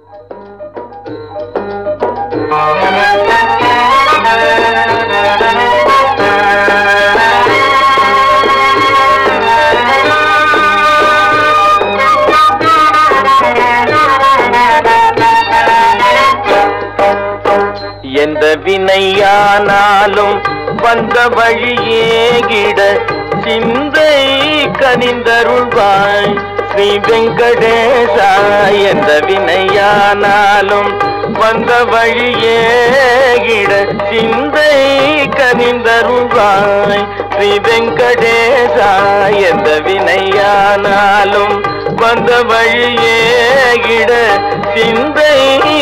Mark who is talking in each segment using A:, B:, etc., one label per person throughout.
A: எந்த வினையானாலும் வந்த வழியேகிட சிந்தை கனிந்தருள்வாய் ஸ்ரீ வெங்கடேசா எந்த வினையானாலும் வந்த வழியேகிட சிந்தை கனிந்தருள்வாய் ஸ்ரீ வெங்கடேசா எந்த வினையானாலும் வந்த வழியேகிட சிந்தை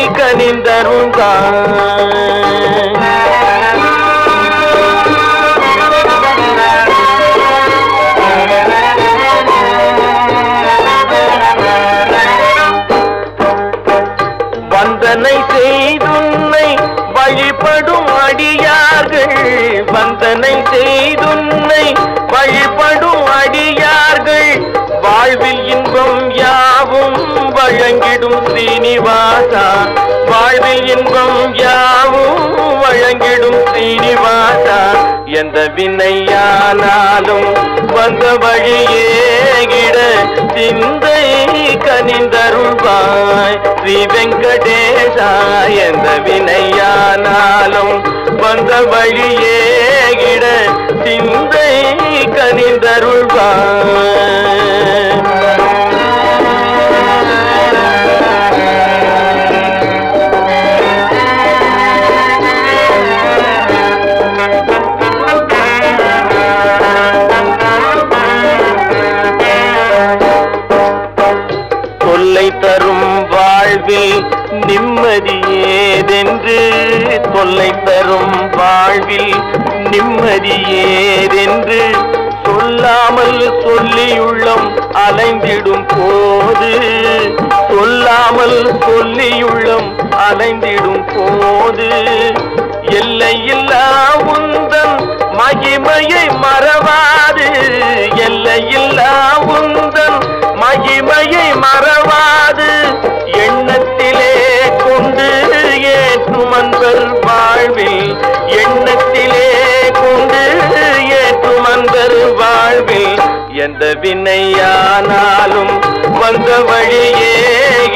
A: வந்தனை செய்துன்னை வழிபடும் அடியார்கள் வந்தனை செய்துன்னை வழிபடும் அடியார்கள் வாழ்வில் இன்பம் யாவும் வழங்கிடும் ஸ்ரீனிவாசா வாழ்வில் இன்பம் யாவும் வழங்கிடும் ஸ்ரீனிவாசா எந்த வினையானாலும் வந்த வழியேகிட சிந்தை கனிந்தருள்வாய் ஸ்ரீ வெங்கடேசா எந்த வினையானாலும் வந்த வழியேகிட சிந்தை கனிந்தருள்வாய் தொல்லை தரும் வாழ்வில் நிம்மதி ஏதென்று தொல்லை தரும் வாழ்வில் நிம்மதி ஏதென்று சொல்லாமல் சொல்லியுள்ளம் அலைந்திடும் போது சொல்லாமல் சொல்லியுள்ளம் அலைந்திடும் போது எல்லையில்லா உந்தன் மகிமையை மறவாது எல்லையில்லா உந்தன் மகிமையை மறவாது எண்ணத்திலே கொண்டு ஏற்றும் அன்பர் வாழ்வில் எண்ணத்திலே கொண்டு ஏற்றும் அன்பர் வாழ்வில் எந்த வினையானாலும் வந்த வழியே